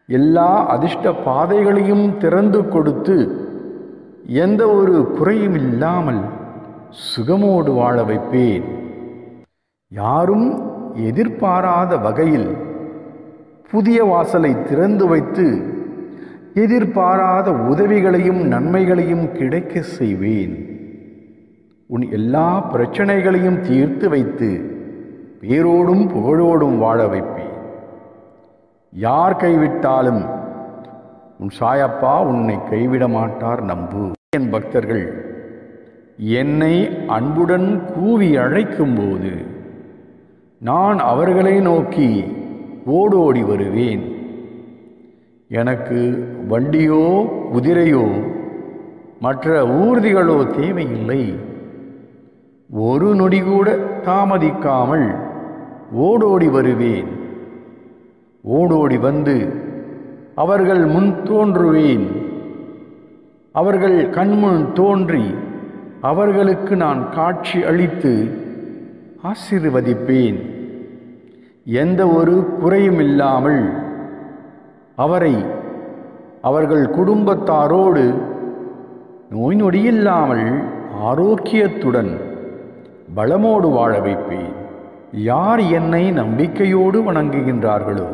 எல்லா அதிர்ஷ்ட பாதைகளையும் திறந்து கொடுத்து எந்த ஒரு குறையும் இல்லாமல் சுகமோடு வாழ வைப்பேன் யாரும் எதிர்பாராத வகையில் புதிய வாசலை திறந்து வைத்து எதிர்பாராத உதவிகளையும் நன்மைகளையும் கிடைக்க செய்வேன் உன் எல்லா பிரச்சனைகளையும் தீர்த்து வைத்து பேரோடும் புகழோடும் வாழ வைப்பேன் யார் கைவிட்டாலும் உன் சாயப்பா உன்னை கைவிட மாட்டார் நம்பு என் பக்தர்கள் என்னை அன்புடன் கூவி அழைக்கும்போது நான் அவர்களை நோக்கி ஓடோடி வருவேன் எனக்கு வண்டியோ குதிரையோ மற்ற ஊர்திகளோ தேவையில்லை ஒரு நொடி கூட தாமதிக்காமல் ஓடோடி வருவேன் ஓடோடி வந்து அவர்கள் முன் தோன்றுவேன் அவர்கள் கண்முன் தோன்றி அவர்களுக்கு நான் காட்சி அளித்து ஆசீர்வதிப்பேன் எந்த ஒரு குறையும் இல்லாமல் அவரை அவர்கள் குடும்பத்தாரோடு நோய் நொடியில்லாமல் ஆரோக்கியத்துடன் பலமோடு வாழ வைப்பேன் யார் என்னை நம்பிக்கையோடு வணங்குகின்றார்களோ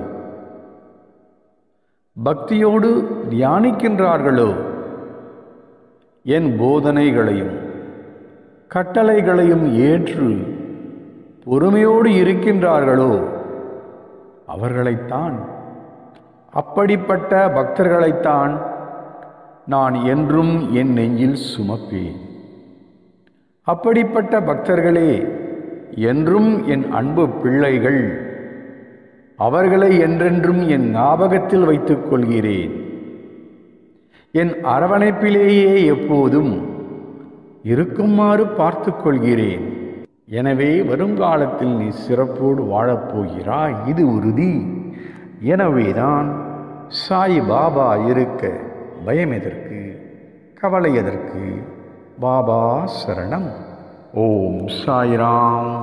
பக்தியோடு தியானிக்கின்றார்களோ என் போதனைகளையும் கட்டளைகளையும் ஏற்று பொறுமையோடு இருக்கின்றார்களோ அவர்களைத்தான் அப்படிப்பட்ட பக்தர்களைத்தான் நான் என்றும் என் நெஞ்சில் சுமப்பேன் அப்படிப்பட்ட பக்தர்களே என்றும் என் அன்பு பிள்ளைகள் அவர்களை என்றென்றும் என் ஞாபகத்தில் வைத்துக் கொள்கிறேன் என் அரவணைப்பிலேயே எப்போதும் இருக்குமாறு பார்த்துக் கொள்கிறேன் எனவே வருங்காலத்தில் நீ சிறப்போடு வாழப்போகிறாய் இது உறுதி எனவேதான் சாய் பாபா இருக்க பயம் எதற்கு கவலை எதற்கு பாபா சரணம் ஓம் சாய்ராம்